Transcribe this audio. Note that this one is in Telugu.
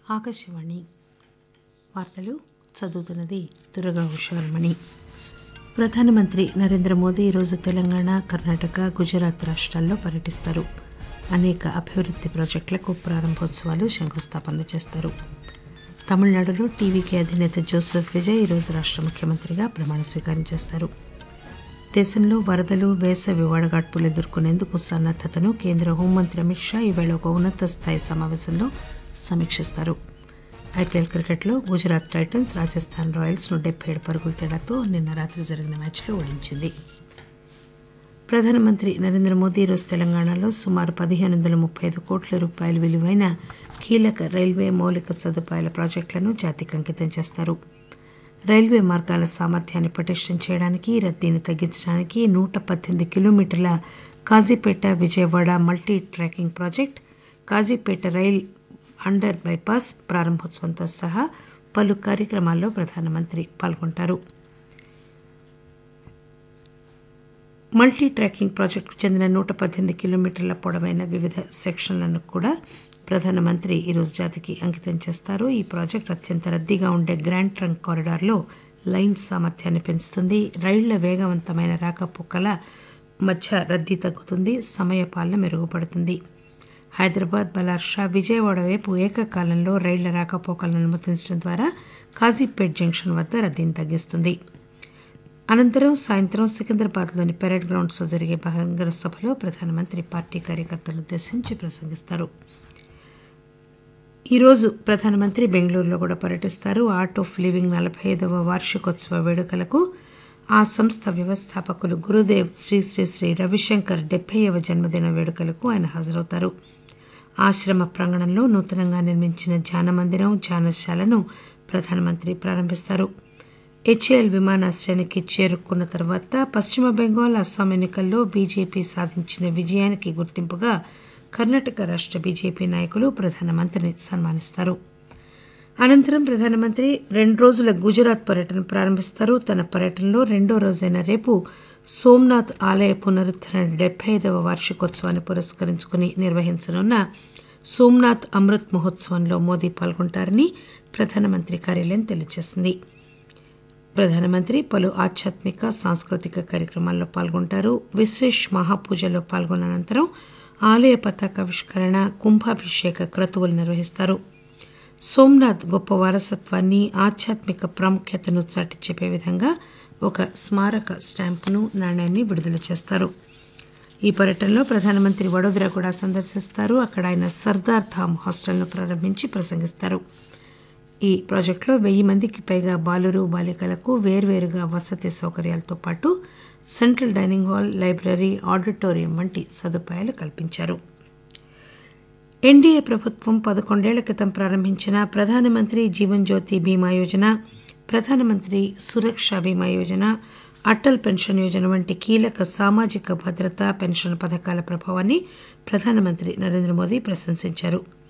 ఆకాశవాణి వార్తలు చదువుతున్నది దుర్గా హుషారమణి ప్రధానమంత్రి నరేంద్ర మోదీ ఈరోజు తెలంగాణ కర్ణాటక గుజరాత్ రాష్ట్రాల్లో పర్యటిస్తారు అనేక అభివృద్ది ప్రాజెక్టులకు ప్రారంభోత్సవాలు శంకుస్థాపనలు చేస్తారు తమిళనాడులో టీవీకే అధినేత జోసెఫ్ విజయ్ ఈరోజు రాష్ట్ర ముఖ్యమంత్రిగా ప్రమాణ స్వీకారం చేస్తారు దేశంలో వరదలు వేసవి వడగాడ్పులు ఎదుర్కొనేందుకు సన్నద్దతను కేంద్ర హోంమంత్రి అమిత్ షా ఈవేళ ఒక ఉన్నత స్థాయి సమావేశంలో సమీక్షిస్తారు ఐపీఎల్ క్రికెట్లో గుజరాత్ టైటన్స్ రాజస్థాన్ రాయల్స్ ను డెబ్బై ఏడు పరుగుల తేడాతో నిన్న రాత్రి జరిగిన మ్యాచ్లో ఓడించింది ప్రధానమంత్రి నరేంద్ర మోదీ ఈరోజు తెలంగాణలో సుమారు పదిహేను వందల ముప్పై ఐదు కోట్ల రూపాయల విలువైన కీలక రైల్వే మౌలిక సదుపాయాల ప్రాజెక్టులను జాతికి అంకితం చేస్తారు రైల్వే మార్గాల సామర్థ్యాన్ని పటిష్టం చేయడానికి రద్దీని తగ్గించడానికి నూట పద్దెనిమిది కిలోమీటర్ల Kazipet Vijayawada multi tracking project Kazipet rail under bypass ప్రారంభోత్సవంతో సహా పలు కార్యక్రమాల్లో ప్రధానమంత్రి పాల్గొంటారు మల్టీ ట్రాకింగ్ ప్రాజెక్టుకు చెందిన నూట పద్దెనిమిది కిలోమీటర్ల పొడవైన వివిధ సెక్షన్లను కూడా ప్రధానమంత్రి ఈరోజు జాతికి అంకితం చేస్తారు ఈ ప్రాజెక్టు అత్యంత రద్దీగా ఉండే గ్రాండ్ ట్రంక్ కారిడార్లో లైన్ సామర్థ్యాన్ని పెంచుతుంది రైళ్ల వేగవంతమైన రాకపోకల మధ్య రద్దీ తగ్గుతుంది సమయపాలన మెరుగుపడుతుంది హైదరాబాద్ బలార్షా విజయవాడ వైపు ఏకకాలంలో రైళ్ల రాకపోకలను అనుమతించడం ద్వారా కాజీపేట్ జంక్షన్ వద్ద రద్దీని తగ్గిస్తుంది అనంతరం సాయంత్రం సికింద్రాబాద్లోని పెరేడ్ గ్రౌండ్స్లో జరిగే బహిరంగ సభలో ప్రధానమంత్రి పార్టీ కార్యకర్తలను ఉద్దేశించి ప్రసంగిస్తారు ఈరోజు ప్రధానమంత్రి బెంగళూరులో కూడా పర్యటిస్తారు ఆర్ట్ ఆఫ్ లివింగ్ నలభై ఐదవ వార్షికోత్సవ వేడుకలకు ఆ సంస్థ వ్యవస్థాపకులు గురుదేవ్ శ్రీ శ్రీ శ్రీ రవిశంకర్ డెబ్బైవ జన్మదిన వేడుకలకు ఆయన హాజరవుతారు ఆశ్రమ ప్రాంగణంలో నూతనంగా నిర్మించిన ధ్యాన మందిరం ధ్యానశాలను ప్రధానమంత్రి ప్రారంభిస్తారు హెచ్ఏఎల్ విమానాశ్రయానికి చేరుకున్న తర్వాత పశ్చిమ బెంగాల్ అస్సాం ఎన్నికల్లో బీజేపీ సాధించిన విజయానికి గుర్తింపుగా కర్ణాటక రాష్ట బీజేపీ నాయకులు ప్రధానమంత్రిని సన్మానిస్తారు అనంతరం ప్రధానమంత్రి రెండు రోజుల గుజరాత్ పర్యటన ప్రారంభిస్తారు తన పర్యటనలో రెండో రోజైన రేపు సోమ్నాథ్ ఆలయ పునరుద్దరణ డెబ్బై ఐదవ వార్షికోత్సవాన్ని పురస్కరించుకుని నిర్వహించనున్న సోమ్నాథ్ అమృత్ మహోత్సవంలో మోదీ పాల్గొంటారని ప్రధానమంత్రి కార్యాలయం తెలియజేసింది ప్రధానమంత్రి పలు ఆధ్యాత్మిక సాంస్కృతిక కార్యక్రమాల్లో పాల్గొంటారు విశేష్ మహాపూజలో పాల్గొన్న అనంతరం ఆలయ పతాకావిష్కరణ కుంభాభిషేక క్రతువులు నిర్వహిస్తారు సోమ్నాథ్ గొప్ప వారసత్వాన్ని ఆధ్యాత్మిక ప్రాముఖ్యతను చాటి చెప్పే విధంగా ఒక స్మారక స్టాంపును నాణ్యాన్ని విడుదల చేస్తారు ఈ పర్యటనలో ప్రధానమంత్రి వడోదర కూడా సందర్శిస్తారు అక్కడ ఆయన సర్దార్ ధామ్ హాస్టల్ను ప్రారంభించి ప్రసంగిస్తారు ఈ ప్రాజెక్టులో వెయ్యి మందికి పైగా బాలురు బాలికలకు వేర్వేరుగా వసతి సౌకర్యాలతో పాటు central dining hall library auditorium వంటి సదుపాయాలు కల్పించారు ఎన్డీఏ ప్రభుత్వం పదకొండేళ్ల క్రితం ప్రారంభించిన ప్రధానమంత్రి జీవన్ జ్యోతి బీమా యోజన ప్రధానమంత్రి సురక్ష బీమా యోజన అటల్ పెన్షన్ యోజన వంటి కీలక సామాజిక భద్రత పెన్షన్ పథకాల ప్రభావాన్ని ప్రధానమంత్రి నరేంద్ర మోదీ ప్రశంసించారు